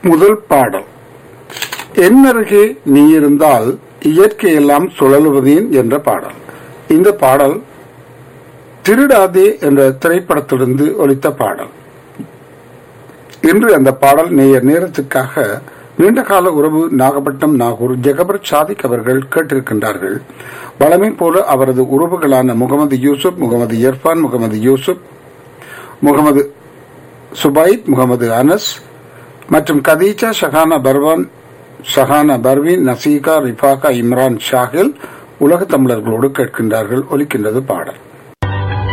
முதல் பாடல் என்னருகே நீ இருந்தால் இயற்கையெல்லாம் சுழலுவதேன் என்ற பாடல் இந்த பாடல் திருடாதே என்ற திரைப்படத்திலிருந்து ஒலித்த பாடல் இன்று அந்த பாடல் நேயர் நேரத்துக்காக நீண்டகால உறவு நாகப்பட்டினம் நாகூர் ஜெகபர் சாதிக் அவர்கள் கேட்டிருக்கின்றார்கள் வளமை போல அவரது உறவுகளான முகமது யூசுப் முகமது இர்ஃபான் முகமது யூசுப் முகமது சுபைத் முகமது அனஸ் மற்றும் கதீஜா ஷஹானா பர்வான் ஷஹானா பர்வீன் நசீகா ரிஃபாகா இம்ரான் ஷாஹில் உலக தமிழர்களோடு கேட்கின்றார்கள் ஒலிக்கின்றது பாடல்